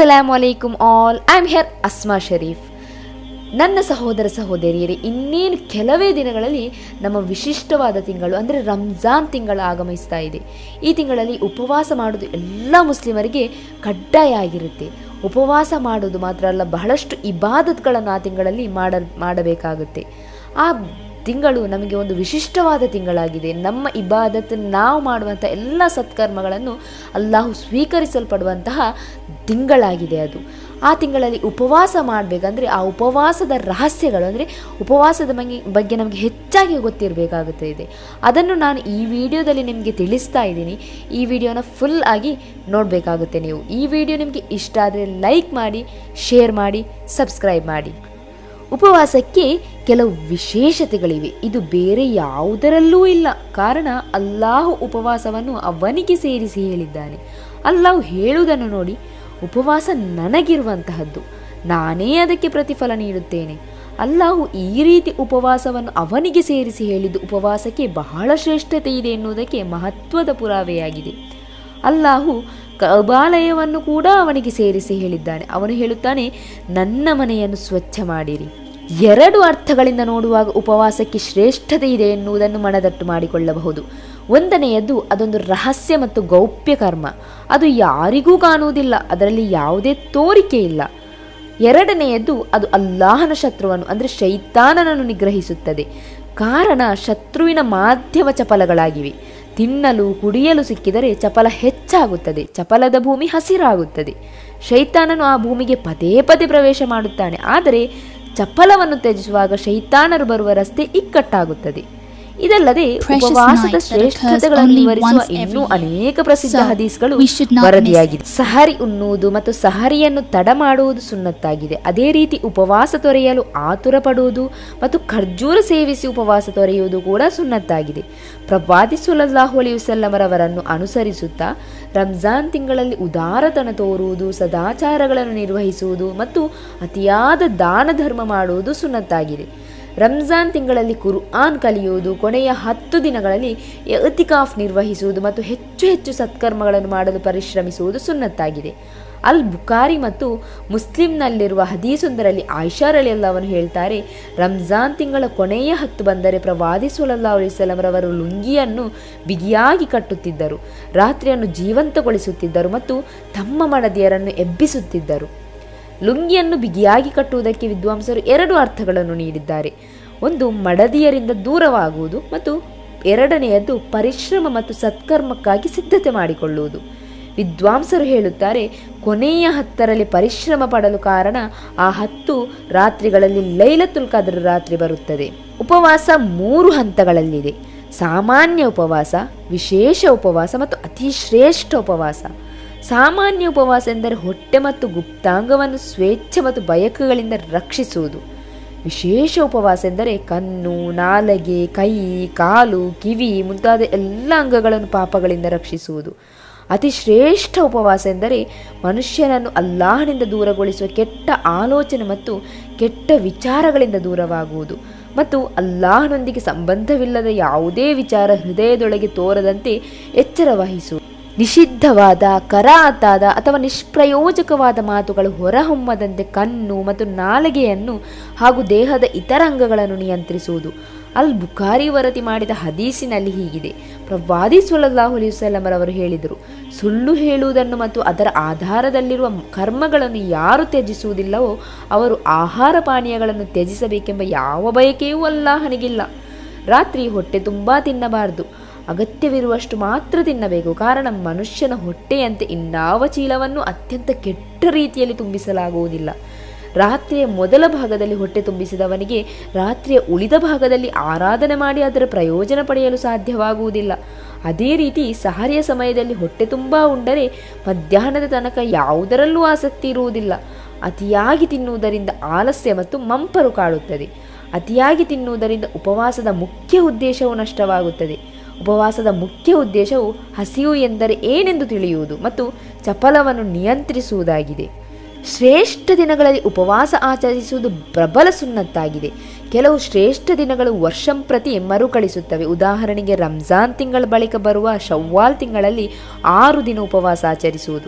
ಅಸ್ಸಲಾಮು ಅಲೈಕುಮ್ all I am here Asma Sharif ನನ್ನ ಸಹೋದರ ಸಹೋದರಿಯರೇ ಇನ್ನೇನು ಕೆಲವೇ ದಿನಗಳಲ್ಲಿ ನಮ್ಮ ವಿಶಿಷ್ಟವಾದ ತಿಂಗಳು ಅಂದರೆ ರಂಜಾನ್ ತಿಂಗಳು ಆಗಮಿಸ್ತಾ ಇದೆ ಈ ತಿಂಗಳಲ್ಲಿ ಉಪವಾಸ ಮಾಡೋದು ಎಲ್ಲ ಮುಸ್ಲಿಮರಿಗೆ ಕಡ್ಡಾಯ ಆಗಿರುತ್ತೆ ಉಪವಾಸ ಮಾಡೋದು ಮಾತ್ರ ಅಲ್ಲ ಬಹಳಷ್ಟು ಇಬಾದತ್ಗಳನ್ನು ಆ ತಿಂಗಳಲ್ಲಿ ಮಾಡ ಮಾಡಬೇಕಾಗುತ್ತೆ ಆ ತಿಂಗಳು ನಮಗೆ ಒಂದು ವಿಶಿಷ್ಟವಾದ ತಿಂಗಳಾಗಿದೆ ನಮ್ಮ ಇಬಾದತ್ ನಾವು ಮಾಡುವಂಥ ಎಲ್ಲ ಸತ್ಕರ್ಮಗಳನ್ನು ಅಲ್ಲಾಹು ಸ್ವೀಕರಿಸಲ್ಪಡುವಂತಹ ತಿಂಗಳಾಗಿದೆ ಅದು ಆ ತಿಂಗಳಲ್ಲಿ ಉಪವಾಸ ಮಾಡಬೇಕಂದ್ರೆ ಆ ಉಪವಾಸದ ರಹಸ್ಯಗಳು ಅಂದರೆ ಉಪವಾಸದ ಬಗ್ಗೆ ಬಗ್ಗೆ ನಮಗೆ ಹೆಚ್ಚಾಗಿ ಗೊತ್ತಿರಬೇಕಾಗುತ್ತೆ ಇದೆ ಅದನ್ನು ನಾನು ಈ ವಿಡಿಯೋದಲ್ಲಿ ನಿಮಗೆ ತಿಳಿಸ್ತಾ ಇದ್ದೀನಿ ಈ ವಿಡಿಯೋನ ಫುಲ್ ಆಗಿ ನೋಡಬೇಕಾಗುತ್ತೆ ನೀವು ಈ ವಿಡಿಯೋ ನಿಮಗೆ ಇಷ್ಟ ಆದರೆ ಲೈಕ್ ಮಾಡಿ ಶೇರ್ ಮಾಡಿ ಸಬ್ಸ್ಕ್ರೈಬ್ ಮಾಡಿ ಉಪವಾಸಕ್ಕೆ ಕೆಲವು ವಿಶೇಷತೆಗಳಿವೆ ಇದು ಬೇರೆ ಯಾವುದರಲ್ಲೂ ಇಲ್ಲ ಕಾರಣ ಅಲ್ಲಾಹು ಉಪವಾಸವನ್ನು ಅವನಿಗೆ ಸೇರಿಸಿ ಹೇಳಿದ್ದಾನೆ ಅಲ್ಲಾಹು ಹೇಳುವುದನ್ನು ನೋಡಿ ಉಪವಾಸ ನನಗಿರುವಂತಹದ್ದು ನಾನೇ ಅದಕ್ಕೆ ಪ್ರತಿಫಲ ನೀಡುತ್ತೇನೆ ಅಲ್ಲಾಹು ಈ ರೀತಿ ಉಪವಾಸವನ್ನು ಅವನಿಗೆ ಸೇರಿಸಿ ಹೇಳಿದ್ದು ಉಪವಾಸಕ್ಕೆ ಬಹಳ ಶ್ರೇಷ್ಠತೆ ಇದೆ ಎನ್ನುವುದಕ್ಕೆ ಮಹತ್ವದ ಪುರಾವೆಯಾಗಿದೆ ಅಲ್ಲಾಹು ಕಬಾಲಯವನ್ನು ಕೂಡ ಅವನಿಗೆ ಸೇರಿಸಿ ಹೇಳಿದ್ದಾನೆ ಅವನು ಹೇಳುತ್ತಾನೆ ನನ್ನ ಮನೆಯನ್ನು ಸ್ವಚ್ಛ ಮಾಡಿರಿ ಎರಡು ಅರ್ಥಗಳಿಂದ ನೋಡುವಾಗ ಉಪವಾಸಕ್ಕೆ ಶ್ರೇಷ್ಠತೆ ಇದೆ ಎನ್ನುವುದನ್ನು ಮನದಟ್ಟು ಮಾಡಿಕೊಳ್ಳಬಹುದು ಒಂದನೆಯದು ಅದೊಂದು ರಹಸ್ಯ ಮತ್ತು ಗೌಪ್ಯ ಕರ್ಮ ಅದು ಯಾರಿಗೂ ಕಾಣುವುದಿಲ್ಲ ಅದರಲ್ಲಿ ಯಾವುದೇ ತೋರಿಕೆ ಇಲ್ಲ ಎರಡನೆಯದ್ದು ಅದು ಅಲ್ಲಾಹನ ಶತ್ರುವನ್ನು ಅಂದರೆ ಶೈತಾನನನ್ನು ನಿಗ್ರಹಿಸುತ್ತದೆ ಕಾರಣ ಶತ್ರುವಿನ ಮಾಧ್ಯಮ ಚಪಲಗಳಾಗಿವೆ ತಿನ್ನಲು ಕುಡಿಯಲು ಸಿಕ್ಕಿದರೆ ಚಪಲ ಹೆಚ್ಚಾಗುತ್ತದೆ ಚಪಲದ ಭೂಮಿ ಹಸಿರಾಗುತ್ತದೆ ಶೈತಾನನು ಆ ಭೂಮಿಗೆ ಪದೇ ಪದೇ ಪ್ರವೇಶ ಮಾಡುತ್ತಾನೆ ಆದರೆ ಚಪಲವನ್ನು ತ್ಯಜಿಸುವಾಗ ಶೈತಾನರು ಬರುವ ರಸ್ತೆ ಇಕ್ಕಟ್ಟಾಗುತ್ತದೆ ಇದಲ್ಲದೆ Precious ಉಪವಾಸದ night that occurs ಶ್ರೇಷ್ಠತೆಗಳನ್ನು only ವಿವರಿಸುವ once every ಇನ್ನೂ year. ಅನೇಕ ಪ್ರಸಿದ್ಧ So, ಹದೀಸ್ಗಳು we should not ವರದಿಯಾಗಿದೆ ಸಹರಿ ಉಣ್ಣುವುದು ಮತ್ತು ಸಹರಿಯನ್ನು ತಡ ಮಾಡುವುದು ಸುನ್ನತ್ತಾಗಿದೆ ಅದೇ ರೀತಿ ಉಪವಾಸ ತೊರೆಯಲು ಆತುರ ಪಡುವುದು ಮತ್ತು ಖರ್ಜೂರ ಸೇವಿಸಿ ಉಪವಾಸ ತೊರೆಯುವುದು ಕೂಡ ಸುನ್ನತ್ತಾಗಿದೆ ಪ್ರವಾದಿ ಸುಲಲ್ಲಾಹು ಅಲಿ ವಸಲ್ಲಮರವರನ್ನು ಅನುಸರಿಸುತ್ತಾ ರಂಜಾನ್ ತಿಂಗಳಲ್ಲಿ ಉದಾರತನ ತೋರುವುದು ಸದಾಚಾರಗಳನ್ನು ನಿರ್ವಹಿಸುವುದು ಮತ್ತು ಅತಿಯಾದ ದಾನ ಧರ್ಮ ಮಾಡುವುದು ಸುನ್ನತ್ತಾಗಿದೆ ರಂಜಾನ್ ತಿಂಗಳಲ್ಲಿ ಕುರ್ಆನ್ ಕಲಿಯುವುದು ಕೊನೆಯ ಹತ್ತು ದಿನಗಳಲ್ಲಿ ಎತಿಕಾಫ್ ನಿರ್ವಹಿಸುವುದು ಮತ್ತು ಹೆಚ್ಚು ಹೆಚ್ಚು ಸತ್ಕರ್ಮಗಳನ್ನು ಮಾಡಲು ಪರಿಶ್ರಮಿಸುವುದು ಸುನ್ನತ್ತಾಗಿದೆ ಅಲ್ ಬುಖಾರಿ ಮತ್ತು ಮುಸ್ಲಿಂನಲ್ಲಿರುವ ಹದೀಸೊಂದರಲ್ಲಿ ಆಯ್ಷಾರಲಿ ಅವನು ಹೇಳ್ತಾರೆ ರಂಜಾನ್ ತಿಂಗಳ ಕೊನೆಯ ಹತ್ತು ಬಂದರೆ ಪ್ರವಾದಿ ಸುಲಲ್ಲಾ ಅಲಿಸಲಮರವರು ಲುಂಗಿಯನ್ನು ಬಿಗಿಯಾಗಿ ಕಟ್ಟುತ್ತಿದ್ದರು ರಾತ್ರಿಯನ್ನು ಜೀವಂತಗೊಳಿಸುತ್ತಿದ್ದರು ಮತ್ತು ತಮ್ಮ ಮಡದಿಯರನ್ನು ಎಬ್ಬಿಸುತ್ತಿದ್ದರು ಲುಂಗಿಯನ್ನು ಬಿಗಿಯಾಗಿ ಕಟ್ಟುವುದಕ್ಕೆ ವಿದ್ವಾಂಸರು ಎರಡು ಅರ್ಥಗಳನ್ನು ನೀಡಿದ್ದಾರೆ ಒಂದು ಮಡದಿಯರಿಂದ ದೂರವಾಗುವುದು ಮತ್ತು ಎರಡನೆಯದ್ದು ಪರಿಶ್ರಮ ಮತ್ತು ಸತ್ಕರ್ಮಕ್ಕಾಗಿ ಸಿದ್ಧತೆ ಮಾಡಿಕೊಳ್ಳುವುದು ವಿದ್ವಾಂಸರು ಹೇಳುತ್ತಾರೆ ಕೊನೆಯ ಹತ್ತರಲ್ಲಿ ಪರಿಶ್ರಮ ಪಡಲು ಕಾರಣ ಆ ಹತ್ತು ರಾತ್ರಿಗಳಲ್ಲಿ ಲೈಲತುಲ್ ಕದರ್ ರಾತ್ರಿ ಬರುತ್ತದೆ ಉಪವಾಸ ಮೂರು ಹಂತಗಳಲ್ಲಿದೆ ಸಾಮಾನ್ಯ ಉಪವಾಸ ವಿಶೇಷ ಉಪವಾಸ ಮತ್ತು ಅತಿ ಶ್ರೇಷ್ಠ ಉಪವಾಸ ಸಾಮಾನ್ಯ ಉಪವಾಸ ಎಂದರೆ ಹೊಟ್ಟೆ ಮತ್ತು ಗುಪ್ತಾಂಗವನ್ನು ಸ್ವೇಚ್ಛೆ ಮತ್ತು ಬಯಕೆಗಳಿಂದ ರಕ್ಷಿಸುವುದು ವಿಶೇಷ ಉಪವಾಸ ಎಂದರೆ ಕಣ್ಣು ನಾಲಗೆ ಕೈ ಕಾಲು ಕಿವಿ ಮುಂತಾದ ಎಲ್ಲ ಅಂಗಗಳನ್ನು ಪಾಪಗಳಿಂದ ರಕ್ಷಿಸುವುದು ಅತಿ ಶ್ರೇಷ್ಠ ಉಪವಾಸ ಎಂದರೆ ಮನುಷ್ಯನನ್ನು ಅಲ್ಲಾಹನಿಂದ ದೂರಗೊಳಿಸುವ ಕೆಟ್ಟ ಆಲೋಚನೆ ಮತ್ತು ಕೆಟ್ಟ ವಿಚಾರಗಳಿಂದ ದೂರವಾಗುವುದು ಮತ್ತು ಅಲ್ಲಾಹನೊಂದಿಗೆ ಸಂಬಂಧವಿಲ್ಲದ ಯಾವುದೇ ವಿಚಾರ ಹೃದಯದೊಳಗೆ ತೋರದಂತೆ ಎಚ್ಚರ ವಹಿಸುವುದು ನಿಷಿದ್ಧವಾದ ಕರಾತಾದ ಅಥವಾ ನಿಷ್ಪ್ರಯೋಜಕವಾದ ಮಾತುಗಳು ಹೊರಹೊಮ್ಮದಂತೆ ಕಣ್ಣು ಮತ್ತು ನಾಲಿಗೆಯನ್ನು ಹಾಗೂ ದೇಹದ ಇತರ ಅಂಗಗಳನ್ನು ನಿಯಂತ್ರಿಸುವುದು ಅಲ್ ಬುಖಾರಿ ವರದಿ ಮಾಡಿದ ಹದೀಸಿನಲ್ಲಿ ಹೀಗಿದೆ ಪ್ರವಾದಿ ಸುಲಲ್ಲಾಹು ಅಲಿ ವಸಲ್ಲಮರವರು ಹೇಳಿದರು ಸುಳ್ಳು ಹೇಳುವುದನ್ನು ಮತ್ತು ಅದರ ಆಧಾರದಲ್ಲಿರುವ ಕರ್ಮಗಳನ್ನು ಯಾರು ತ್ಯಜಿಸುವುದಿಲ್ಲವೋ ಅವರು ಆಹಾರ ಪಾನೀಯಗಳನ್ನು ತ್ಯಜಿಸಬೇಕೆಂಬ ಯಾವ ಬಯಕೆಯೂ ಅಲ್ಲಾಹನಿಗಿಲ್ಲ ರಾತ್ರಿ ಹೊಟ್ಟೆ ತುಂಬ ತಿನ್ನಬಾರದು ಅಗತ್ಯವಿರುವಷ್ಟು ಮಾತ್ರ ತಿನ್ನಬೇಕು ಕಾರಣ ಮನುಷ್ಯನ ಹೊಟ್ಟೆಯಂತೆ ಇನ್ನಾವ ಚೀಲವನ್ನು ಅತ್ಯಂತ ಕೆಟ್ಟ ರೀತಿಯಲ್ಲಿ ತುಂಬಿಸಲಾಗುವುದಿಲ್ಲ ರಾತ್ರಿಯ ಮೊದಲ ಭಾಗದಲ್ಲಿ ಹೊಟ್ಟೆ ತುಂಬಿಸಿದವನಿಗೆ ರಾತ್ರಿಯ ಉಳಿದ ಭಾಗದಲ್ಲಿ ಆರಾಧನೆ ಮಾಡಿ ಅದರ ಪ್ರಯೋಜನ ಪಡೆಯಲು ಸಾಧ್ಯವಾಗುವುದಿಲ್ಲ ಅದೇ ರೀತಿ ಸಹರಿಯ ಸಮಯದಲ್ಲಿ ಹೊಟ್ಟೆ ತುಂಬ ಉಂಡರೆ ಮಧ್ಯಾಹ್ನದ ತನಕ ಯಾವುದರಲ್ಲೂ ಆಸಕ್ತಿ ಇರುವುದಿಲ್ಲ ಅತಿಯಾಗಿ ತಿನ್ನುವುದರಿಂದ ಆಲಸ್ಯ ಮತ್ತು ಮಂಪರು ಕಾಡುತ್ತದೆ ಅತಿಯಾಗಿ ತಿನ್ನುವುದರಿಂದ ಉಪವಾಸದ ಮುಖ್ಯ ಉದ್ದೇಶವು ನಷ್ಟವಾಗುತ್ತದೆ ಉಪವಾಸದ ಮುಖ್ಯ ಉದ್ದೇಶವು ಹಸಿವು ಎಂದರೆ ಏನೆಂದು ತಿಳಿಯುವುದು ಮತ್ತು ಚಪಲವನ್ನು ನಿಯಂತ್ರಿಸುವುದಾಗಿದೆ ಶ್ರೇಷ್ಠ ದಿನಗಳಲ್ಲಿ ಉಪವಾಸ ಆಚರಿಸುವುದು ಪ್ರಬಲ ಸುನ್ನತ್ತಾಗಿದೆ ಕೆಲವು ಶ್ರೇಷ್ಠ ದಿನಗಳು ವರ್ಷಂಪ್ರತಿ ಮರುಕಳಿಸುತ್ತವೆ ಉದಾಹರಣೆಗೆ ರಂಜಾನ್ ತಿಂಗಳ ಬಳಿಕ ಬರುವ ಶವ್ವಾಲ್ ತಿಂಗಳಲ್ಲಿ ಆರು ದಿನ ಉಪವಾಸ ಆಚರಿಸುವುದು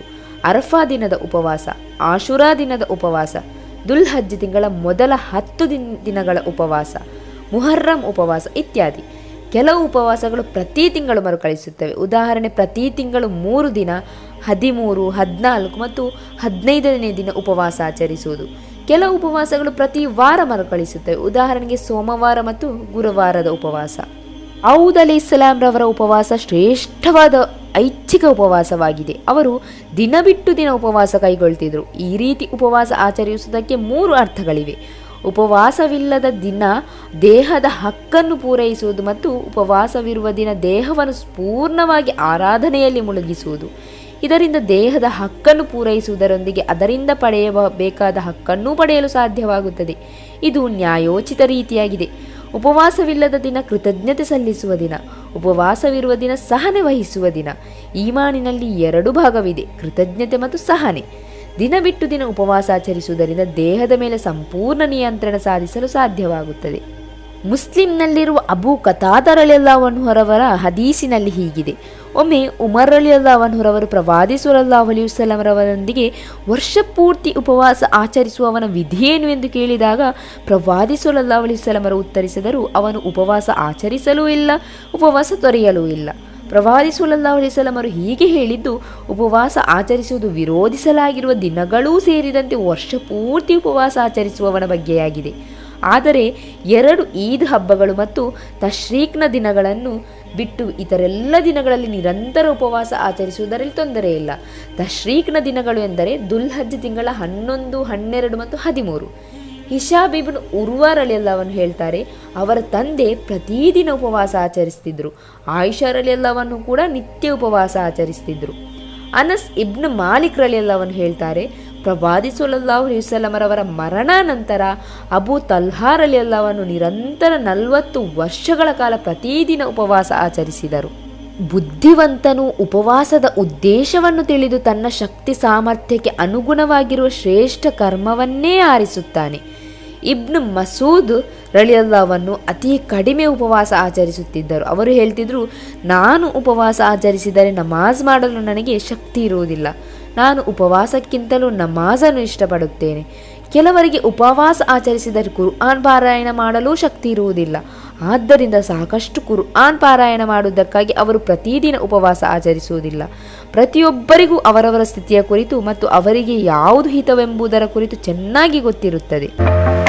ಅರಫಾ ದಿನದ ಉಪವಾಸ ಆಶುರಾ ದಿನದ ಉಪವಾಸ ದುಲ್ಹಜ್ ತಿಂಗಳ ಮೊದಲ ಹತ್ತು ದಿನ ದಿನಗಳ ಉಪವಾಸ ಮುಹರ್ರಂ ಉಪವಾಸ ಇತ್ಯಾದಿ ಕೆಲವು ಉಪವಾಸಗಳು ಪ್ರತಿ ತಿಂಗಳು ಮರುಕಳಿಸುತ್ತವೆ ಉದಾಹರಣೆ ಪ್ರತಿ ತಿಂಗಳು ಮೂರು ದಿನ ಹದಿಮೂರು ಹದಿನಾಲ್ಕು ಮತ್ತು ಹದಿನೈದನೇ ದಿನ ಉಪವಾಸ ಆಚರಿಸುವುದು ಕೆಲವು ಉಪವಾಸಗಳು ಪ್ರತಿ ವಾರ ಮರುಕಳಿಸುತ್ತವೆ ಉದಾಹರಣೆಗೆ ಸೋಮವಾರ ಮತ್ತು ಗುರುವಾರದ ಉಪವಾಸ ಔದ್ ಅಲಿ ಇಸ್ಲಾಂ ರವರ ಉಪವಾಸ ಶ್ರೇಷ್ಠವಾದ ಐಚ್ಛಿಕ ಉಪವಾಸವಾಗಿದೆ ಅವರು ದಿನ ಬಿಟ್ಟು ದಿನ ಉಪವಾಸ ಕೈಗೊಳ್ತಿದ್ರು ಈ ರೀತಿ ಉಪವಾಸ ಆಚರಿಸುವುದಕ್ಕೆ ಮೂರು ಅರ್ಥಗಳಿವೆ ಉಪವಾಸವಿಲ್ಲದ ದಿನ ದೇಹದ ಹಕ್ಕನ್ನು ಪೂರೈಸುವುದು ಮತ್ತು ಉಪವಾಸವಿರುವ ದಿನ ದೇಹವನ್ನು ಪೂರ್ಣವಾಗಿ ಆರಾಧನೆಯಲ್ಲಿ ಮುಳುಗಿಸುವುದು ಇದರಿಂದ ದೇಹದ ಹಕ್ಕನ್ನು ಪೂರೈಸುವುದರೊಂದಿಗೆ ಅದರಿಂದ ಪಡೆಯಬೇಕಾದ ಹಕ್ಕನ್ನೂ ಪಡೆಯಲು ಸಾಧ್ಯವಾಗುತ್ತದೆ ಇದು ನ್ಯಾಯೋಚಿತ ರೀತಿಯಾಗಿದೆ ಉಪವಾಸವಿಲ್ಲದ ದಿನ ಕೃತಜ್ಞತೆ ಸಲ್ಲಿಸುವ ದಿನ ಉಪವಾಸವಿರುವ ದಿನ ಸಹನೆ ವಹಿಸುವ ದಿನ ಈಮಾನಿನಲ್ಲಿ ಎರಡು ಭಾಗವಿದೆ ಕೃತಜ್ಞತೆ ಮತ್ತು ಸಹನೆ ದಿನ ಬಿಟ್ಟು ದಿನ ಉಪವಾಸ ಆಚರಿಸುವುದರಿಂದ ದೇಹದ ಮೇಲೆ ಸಂಪೂರ್ಣ ನಿಯಂತ್ರಣ ಸಾಧಿಸಲು ಸಾಧ್ಯವಾಗುತ್ತದೆ ಮುಸ್ಲಿಂನಲ್ಲಿರುವ ಅಬು ಕತಾದರಲಿಯಲ್ಲಾವನ್ಹುರವರ ಹದೀಸಿನಲ್ಲಿ ಹೀಗಿದೆ ಒಮ್ಮೆ ಉಮರ್ ಅಲಿಯಲ್ಲಾವನ್ಹುರವರು ಪ್ರವಾದಿ ಸುರಲ್ಲಾಹು ಅಲಿ ವಸಲ್ಲಮರವರೊಂದಿಗೆ ವರ್ಷ ಪೂರ್ತಿ ಉಪವಾಸ ಆಚರಿಸುವವನ ವಿಧಿಯೇನು ಎಂದು ಕೇಳಿದಾಗ ಪ್ರವಾದಿ ಸುರಲ್ಲಾಹು ಅಲಿ ವಸಲ್ಲಮರು ಉತ್ತರಿಸಿದರು ಅವನು ಉಪವಾಸ ಆಚರಿಸಲೂ ಇಲ್ಲ ಉಪವಾಸ ತೊರೆಯಲೂ ಇಲ್ಲ ಪ್ರವಾದಿ ಸುಲಲ್ಲಾಹು ಅಲಿಸಲಮರು ಹೀಗೆ ಹೇಳಿದ್ದು ಉಪವಾಸ ಆಚರಿಸುವುದು ವಿರೋಧಿಸಲಾಗಿರುವ ದಿನಗಳೂ ಸೇರಿದಂತೆ ವರ್ಷ ಪೂರ್ತಿ ಉಪವಾಸ ಆಚರಿಸುವವನ ಬಗ್ಗೆಯಾಗಿದೆ ಆದರೆ ಎರಡು ಈದ್ ಹಬ್ಬಗಳು ಮತ್ತು ತಶ್ರೀಕ್ನ ದಿನಗಳನ್ನು ಬಿಟ್ಟು ಇತರೆಲ್ಲ ದಿನಗಳಲ್ಲಿ ನಿರಂತರ ಉಪವಾಸ ಆಚರಿಸುವುದರಲ್ಲಿ ತೊಂದರೆ ಇಲ್ಲ ತಶ್ರೀಕ್ನ ದಿನಗಳು ಎಂದರೆ ದುಲ್ಹಜ್ ತಿಂಗಳ ಹನ್ನೊಂದು ಹನ್ನೆರಡು ಮತ್ತು ಹದಿಮೂರು ಹಿಶಾಬ್ ಇಬ್ನ್ ಉರ್ವಾರ್ ಅಲಿಯಲ್ಲವನ್ನು ಹೇಳ್ತಾರೆ ಅವರ ತಂದೆ ಪ್ರತಿದಿನ ಉಪವಾಸ ಆಚರಿಸ್ತಿದ್ರು ಆಯಿಷರ್ ಅಲಿಯಲ್ಲವನ್ನು ಕೂಡ ನಿತ್ಯ ಉಪವಾಸ ಆಚರಿಸ್ತಿದ್ರು ಅನಸ್ ಇಬ್ನ್ ಮಾಲಿಕ್ ರಲಿಯಲ್ಲವನ್ನು ಹೇಳ್ತಾರೆ ಪ್ರವಾದಿ ಸುಲಲ್ಲಾಹು ಅಲಿವಲ್ಲಮರವರ ಮರಣಾನಂತರ ಅಬು ತಲ್ಹಾರ್ ಅಲಿಯಲ್ಲವನ್ನು ನಿರಂತರ ನಲವತ್ತು ವರ್ಷಗಳ ಕಾಲ ಪ್ರತಿದಿನ ಉಪವಾಸ ಆಚರಿಸಿದರು ಬುದ್ಧಿವಂತನು ಉಪವಾಸದ ಉದ್ದೇಶವನ್ನು ತಿಳಿದು ತನ್ನ ಶಕ್ತಿ ಸಾಮರ್ಥ್ಯಕ್ಕೆ ಅನುಗುಣವಾಗಿರುವ ಶ್ರೇಷ್ಠ ಕರ್ಮವನ್ನೇ ಆರಿಸುತ್ತಾನೆ ಇಬ್ನು ಮಸೂದ್ ರಳಿಯಲ್ಲವನ್ನು ಅತಿ ಕಡಿಮೆ ಉಪವಾಸ ಆಚರಿಸುತ್ತಿದ್ದರು ಅವರು ಹೇಳ್ತಿದ್ರು ನಾನು ಉಪವಾಸ ಆಚರಿಸಿದರೆ ನಮಾಜ್ ಮಾಡಲು ನನಗೆ ಶಕ್ತಿ ಇರುವುದಿಲ್ಲ ನಾನು ಉಪವಾಸಕ್ಕಿಂತಲೂ ನಮಾಜನ್ನು ಇಷ್ಟಪಡುತ್ತೇನೆ ಕೆಲವರಿಗೆ ಉಪವಾಸ ಆಚರಿಸಿದರೆ ಕುರ್ಆನ್ ಪಾರಾಯಣ ಮಾಡಲು ಶಕ್ತಿ ಇರುವುದಿಲ್ಲ ಆದ್ದರಿಂದ ಸಾಕಷ್ಟು ಕುರ್ಆನ್ ಪಾರಾಯಣ ಮಾಡುವುದಕ್ಕಾಗಿ ಅವರು ಪ್ರತಿದಿನ ಉಪವಾಸ ಆಚರಿಸುವುದಿಲ್ಲ ಪ್ರತಿಯೊಬ್ಬರಿಗೂ ಅವರವರ ಸ್ಥಿತಿಯ ಕುರಿತು ಮತ್ತು ಅವರಿಗೆ ಯಾವುದು ಹಿತವೆಂಬುದರ ಕುರಿತು ಚೆನ್ನಾಗಿ ಗೊತ್ತಿರುತ್ತದೆ